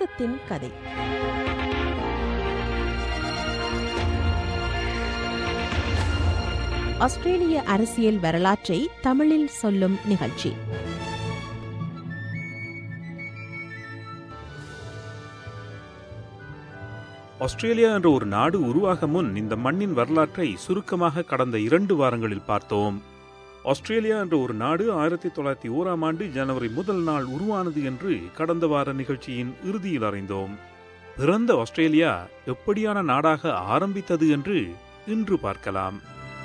தேசத்தின் கதை ஆஸ்திரேலிய அரசியல் வரலாற்றை தமிழில் சொல்லும் நிகழ்ச்சி ஆஸ்திரேலியா என்ற ஒரு நாடு உருவாக முன் இந்த மண்ணின் வரலாற்றை சுருக்கமாக கடந்த இரண்டு வாரங்களில் பார்த்தோம் ஆஸ்திரேலியா என்ற ஒரு நாடு ஆயிரத்தி தொள்ளாயிரத்தி ஓராம் ஆண்டு ஜனவரி முதல் நாள் உருவானது என்று கடந்த வார நிகழ்ச்சியின் இறுதியில் அறிந்தோம் பிறந்த ஆஸ்திரேலியா எப்படியான நாடாக ஆரம்பித்தது என்று இன்று பார்க்கலாம்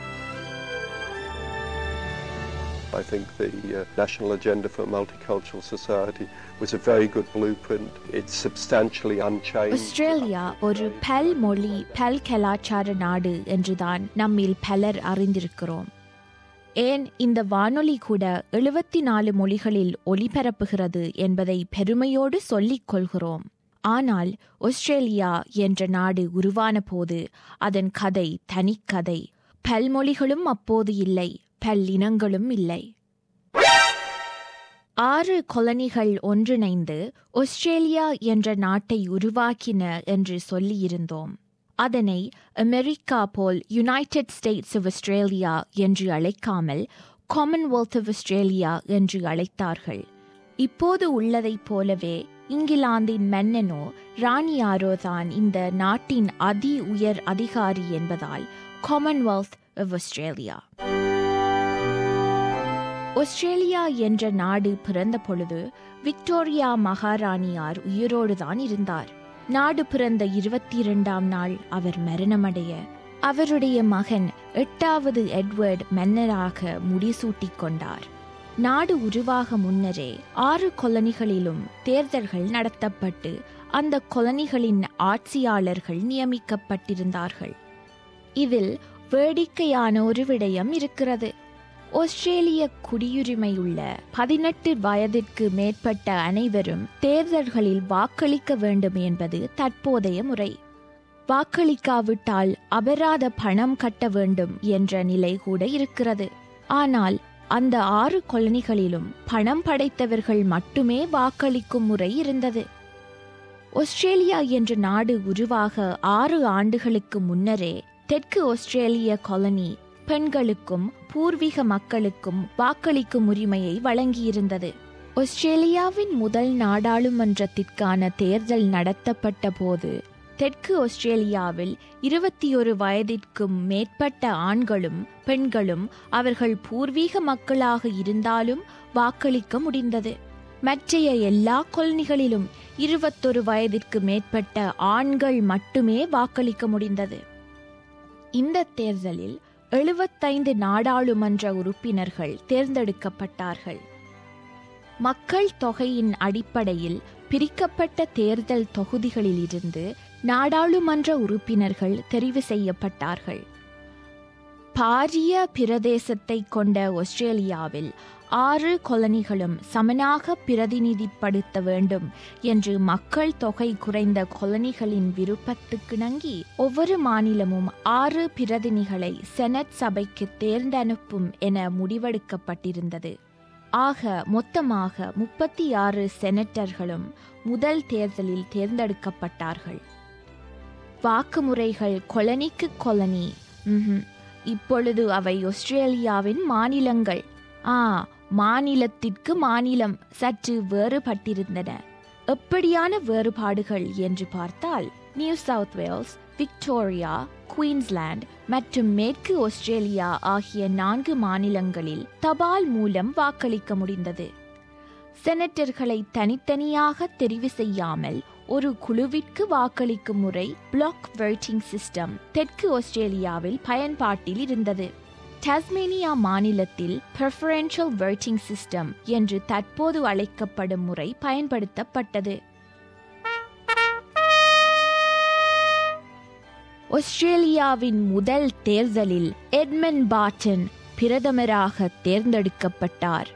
I think the uh, National Agenda for Multicultural Society was a very good blueprint. It's substantially unchanged. Australia ஒரு பல் மொழி பல் கலாச்சார நாடு என்றுதான் நம்மில் பலர் அறிந்திருக்கிறோம் ஏன் இந்த வானொலி கூட எழுபத்தி நாலு மொழிகளில் ஒலிபரப்புகிறது என்பதை பெருமையோடு சொல்லிக் கொள்கிறோம் ஆனால் ஆஸ்திரேலியா என்ற நாடு உருவான போது அதன் கதை தனிக்கதை பல்மொழிகளும் அப்போது இல்லை பல்லினங்களும் இல்லை ஆறு கொலனிகள் ஒன்றிணைந்து ஆஸ்திரேலியா என்ற நாட்டை உருவாக்கின என்று சொல்லியிருந்தோம் அதனை அமெரிக்கா போல் யுனைடெட் ஸ்டேட்ஸ் ஆஃப் ஆஸ்திரேலியா என்று அழைக்காமல் காமன்வெல்த் ஆஃப் ஆஸ்திரேலியா என்று அழைத்தார்கள் இப்போது உள்ளதைப் போலவே இங்கிலாந்தின் மன்னனோ ராணியாரோ தான் இந்த நாட்டின் அதி உயர் அதிகாரி என்பதால் காமன்வெல்த் ஆஃப் ஆஸ்திரேலியா ஆஸ்திரேலியா என்ற நாடு பிறந்த பொழுது விக்டோரியா மகாராணியார் உயிரோடுதான் இருந்தார் நாடு பிறந்த இருபத்தி இரண்டாம் நாள் அவர் மரணமடைய அவருடைய மகன் எட்டாவது எட்வர்ட் மன்னராக முடிசூட்டிக் கொண்டார் நாடு உருவாக முன்னரே ஆறு கொலனிகளிலும் தேர்தல்கள் நடத்தப்பட்டு அந்த கொலனிகளின் ஆட்சியாளர்கள் நியமிக்கப்பட்டிருந்தார்கள் இதில் வேடிக்கையான ஒரு விடயம் இருக்கிறது ஆஸ்திரேலிய குடியுரிமையுள்ள பதினெட்டு வயதிற்கு மேற்பட்ட அனைவரும் தேர்தல்களில் வாக்களிக்க வேண்டும் என்பது தற்போதைய முறை வாக்களிக்காவிட்டால் அபராத பணம் கட்ட வேண்டும் என்ற நிலை கூட இருக்கிறது ஆனால் அந்த ஆறு கொலனிகளிலும் பணம் படைத்தவர்கள் மட்டுமே வாக்களிக்கும் முறை இருந்தது ஆஸ்திரேலியா என்ற நாடு உருவாக ஆறு ஆண்டுகளுக்கு முன்னரே தெற்கு ஆஸ்திரேலிய கொலனி பெண்களுக்கும் பூர்வீக மக்களுக்கும் வாக்களிக்கும் உரிமையை வழங்கியிருந்தது ஆஸ்திரேலியாவின் முதல் நாடாளுமன்றத்திற்கான தேர்தல் நடத்தப்பட்ட போது தெற்கு ஆஸ்திரேலியாவில் இருபத்தி ஒரு வயதிற்கும் மேற்பட்ட ஆண்களும் பெண்களும் அவர்கள் பூர்வீக மக்களாக இருந்தாலும் வாக்களிக்க முடிந்தது மற்றைய எல்லா கொலனிகளிலும் இருபத்தொரு வயதிற்கு மேற்பட்ட ஆண்கள் மட்டுமே வாக்களிக்க முடிந்தது இந்த தேர்தலில் எழுபத்தைந்து நாடாளுமன்ற உறுப்பினர்கள் தேர்ந்தெடுக்கப்பட்டார்கள் மக்கள் தொகையின் அடிப்படையில் பிரிக்கப்பட்ட தேர்தல் தொகுதிகளிலிருந்து நாடாளுமன்ற உறுப்பினர்கள் தெரிவு செய்யப்பட்டார்கள் பாரிய பிரதேசத்தை கொண்ட ஆஸ்திரேலியாவில் ஆறு கொலனிகளும் சமனாக பிரதிநிதிப்படுத்த வேண்டும் என்று மக்கள் தொகை குறைந்த கொலனிகளின் விருப்பத்துக்கிணங்கி ஒவ்வொரு மாநிலமும் ஆறு பிரதிநிதிகளை செனட் சபைக்கு தேர்ந்தனுப்பும் என முடிவெடுக்கப்பட்டிருந்தது ஆக மொத்தமாக முப்பத்தி ஆறு செனட்டர்களும் முதல் தேர்தலில் தேர்ந்தெடுக்கப்பட்டார்கள் வாக்குமுறைகள் கொலனிக்கு கொலனி ம்ஹும். இப்பொழுது அவை ஆஸ்திரேலியாவின் மாநிலங்கள் ஆ மாநிலத்திற்கு மாநிலம் சற்று வேறுபட்டிருந்தன எப்படியான வேறுபாடுகள் என்று பார்த்தால் New South Wales Victoria Queensland மற்றும் மேற்கு ஆஸ்திரேலியா ஆகிய நான்கு மாநிலங்களில் தபால் மூலம் வாக்களிக்க முடிந்தது செனட்டர்களை தனித்தனியாக தெரிவு செய்யாமல் ஒரு குழுவிற்கு வாக்களிக்கும் முறை பிளாக் voting சிஸ்டம் தெற்கு ஆஸ்திரேலியாவில் பயன்பாட்டில் இருந்தது டாஸ்மேனியா மாநிலத்தில் preferential voting சிஸ்டம் என்று தற்போது அழைக்கப்படும் முறை பயன்படுத்தப்பட்டது ஆஸ்திரேலியாவின் முதல் தேர்தலில் எட்மன் பாட்டன் பிரதமராக தேர்ந்தெடுக்கப்பட்டார்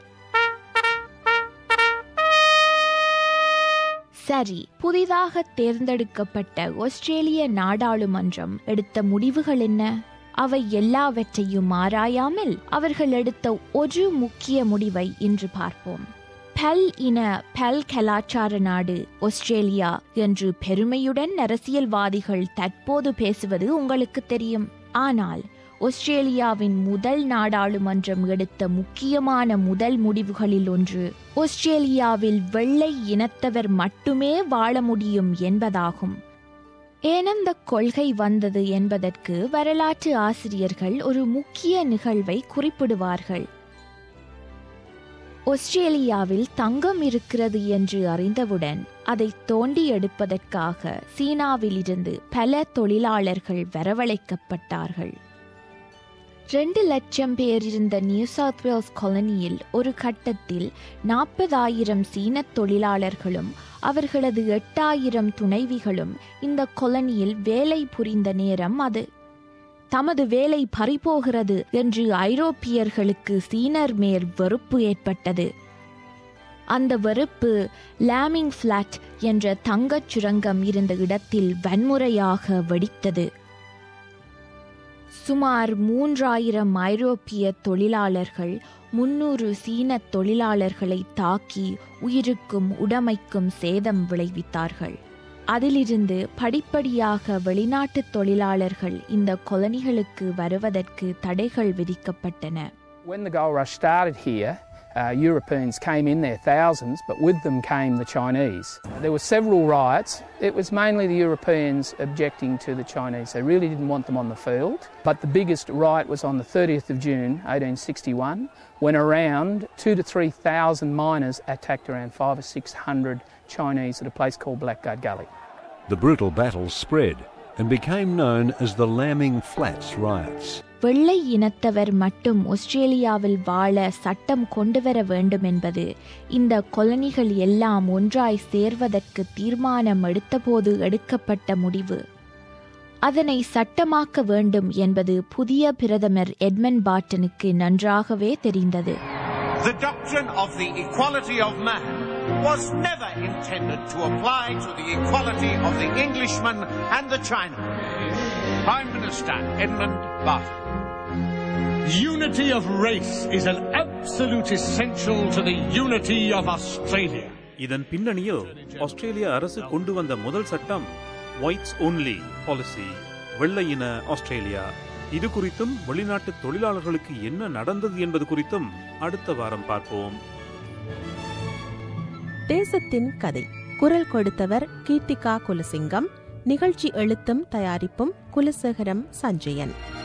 சரி புதிதாக தேர்ந்தெடுக்கப்பட்ட ஆஸ்திரேலிய நாடாளுமன்றம் எடுத்த முடிவுகள் என்ன அவை எல்லாவற்றையும் ஆராயாமல் அவர்கள் எடுத்த ஒரு முக்கிய முடிவை இன்று பார்ப்போம் பல் இன பல் கலாச்சார நாடு ஆஸ்திரேலியா என்று பெருமையுடன் அரசியல்வாதிகள் தற்போது பேசுவது உங்களுக்கு தெரியும் ஆனால் ஆஸ்திரேலியாவின் முதல் நாடாளுமன்றம் எடுத்த முக்கியமான முதல் முடிவுகளில் ஒன்று ஆஸ்திரேலியாவில் வெள்ளை இனத்தவர் மட்டுமே வாழ முடியும் என்பதாகும் ஏனந்த கொள்கை வந்தது என்பதற்கு வரலாற்று ஆசிரியர்கள் ஒரு முக்கிய நிகழ்வை குறிப்பிடுவார்கள் ஆஸ்திரேலியாவில் தங்கம் இருக்கிறது என்று அறிந்தவுடன் அதை தோண்டி எடுப்பதற்காக சீனாவிலிருந்து பல தொழிலாளர்கள் வரவழைக்கப்பட்டார்கள் ரெண்டு லட்சம் பேர் இருந்த நியூ சவுத் வேல்ஸ் காலனியில் ஒரு கட்டத்தில் நாற்பதாயிரம் சீன தொழிலாளர்களும் அவர்களது எட்டாயிரம் துணைவிகளும் இந்த கொலனியில் வேலை புரிந்த நேரம் அது தமது வேலை பறிபோகிறது என்று ஐரோப்பியர்களுக்கு சீனர் மேல் வெறுப்பு ஏற்பட்டது அந்த வெறுப்பு லாமிங் பிளாட் என்ற தங்கச் சுரங்கம் இருந்த இடத்தில் வன்முறையாக வெடித்தது சுமார் மூன்றாயிரம் ஐரோப்பிய தொழிலாளர்கள் முன்னூறு சீன தொழிலாளர்களை தாக்கி உயிருக்கும் உடைமைக்கும் சேதம் விளைவித்தார்கள் அதிலிருந்து படிப்படியாக வெளிநாட்டு தொழிலாளர்கள் இந்த கொலனிகளுக்கு வருவதற்கு தடைகள் விதிக்கப்பட்டன When the gold rush started here, uh, Europeans came in there, thousands, but with them came the Chinese. There were several riots. It was mainly the Europeans objecting to the Chinese. They really didn't want them on the field. But the biggest riot was on the 30th of June, 1861, when around two to three thousand miners attacked around five or six hundred Chinese at a place called Blackguard Gully. The brutal battle spread and became known as the Lambing Flats riots. வெள்ளை இனத்தவர் மட்டும் ஆஸ்திரேலியாவில் வாழ சட்டம் கொண்டுவர வேண்டும் என்பது இந்த கொலனிகள் எல்லாம் ஒன்றாய் சேர்வதற்கு தீர்மானம் எடுத்தபோது எடுக்கப்பட்ட முடிவு அதனை சட்டமாக்க வேண்டும் என்பது புதிய பிரதமர் எட்மன் பாட்டனுக்கு நன்றாகவே தெரிந்தது The doctrine of the equality of man was never intended to apply to the equality of the Englishman and the Chinaman. Prime Minister Edmund Barton. Unity of race is an absolute essential to the unity of Australia. இதன் பின்னணியில் ஆஸ்திரேலிய அரசு கொண்டு வந்த முதல் சட்டம் whites only policy வெள்ளையின Australia இது குறித்தும் வெளிநாட்டு தொழிலாளர்களுக்கு என்ன நடந்தது என்பது குறித்தும் அடுத்த வாரம் பார்ப்போம் தேசத்தின் கதை குரல் கொடுத்தவர் கீர்த்திகா குலசிங்கம் நிகழ்ச்சி எழுத்தும் தயாரிப்பும் குலசேகரம் சஞ்சயன்